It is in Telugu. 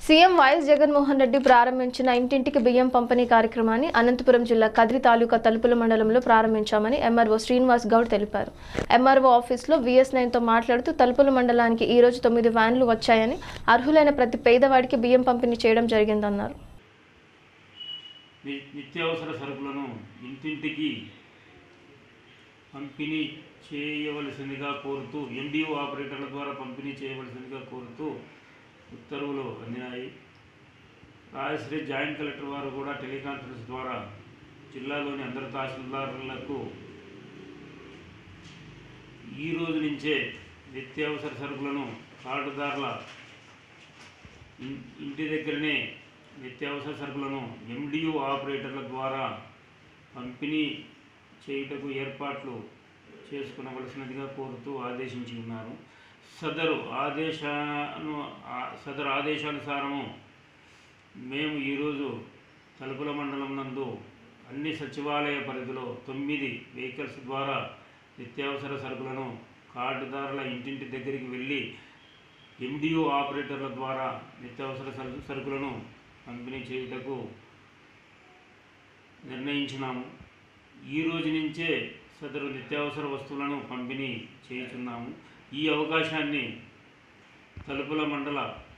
సీఎం వైఎస్ జగన్మోహన్ రెడ్డి ప్రారంభించిన ఇంటింటికి బియ్యం పంపిణీ కార్యక్రమాన్ని అనంతపురం జిల్లా కదిరి తాలూకా తలుపుల మండలంలో ప్రారంభించామని ఎంఆర్ఓ శ్రీనివాస్ గౌడ్ తెలిపారు ఎంఆర్ఓ ఆఫీసులో విఎస్ నైన్తో మాట్లాడుతూ తలుపుల మండలానికి ఈ రోజు తొమ్మిది వ్యాన్లు వచ్చాయని అర్హులైన ప్రతి పేదవాడికి బియ్యం పంపిణీ చేయడం జరిగిందన్నారు ని- నిత్యావసర సరుకులను ఇంటింటికి పంపిణీ చేయవలసిందిగా కోరుతూ ఎండిఓ ఆపరేటర్ల ద్వారా పంపిణీ చేయవలసిందిగా కోరుతూ ఉత్తర్వులు అందినాయి రాజశ్రీ జాయింట్ కలెక్టర్ వారు కూడా టెలికాన్ఫరెన్స్ ద్వారా జిల్లాలోని అందరు తహసీల్దారులకు ఈ రోజు నుంచే నిత్యావసర సరుకులను కార్డుదారుల ఇన్- ఇంటి దగ్గరనే నిత్యావసర సరుకులను ఎండియు ఆపరేటర్ల ద్వారా పంపిణీ చేయుటకు ఏర్పాట్లు చేసుకునవలసినదిగా కోరుతూ ఆదేశించి ఉన్నారు సదరు ఆదేశాను ఆ- సదరు ఆదేశానుసారము మేము ఈరోజు తలుపుల మండలం నందు అన్ని సచివాలయ పరిధిలో తొమ్మిది వెహికల్స్ ద్వారా నిత్యావసర సరుకులను కార్డుదారుల ఇంటింటి దగ్గరికి వెళ్ళి ఎండిఓ ఆపరేటర్ల ద్వారా నిత్యావసర సరుకు సరుకులను పంపిణీ చేయుటకు నిర్ణయించినాము ఈ రోజు నుంచే సదరు నిత్యావసర వస్తువులను పంపిణీ చేయుచున్నాము ఈ అవకాశాన్ని తలుపుల మండల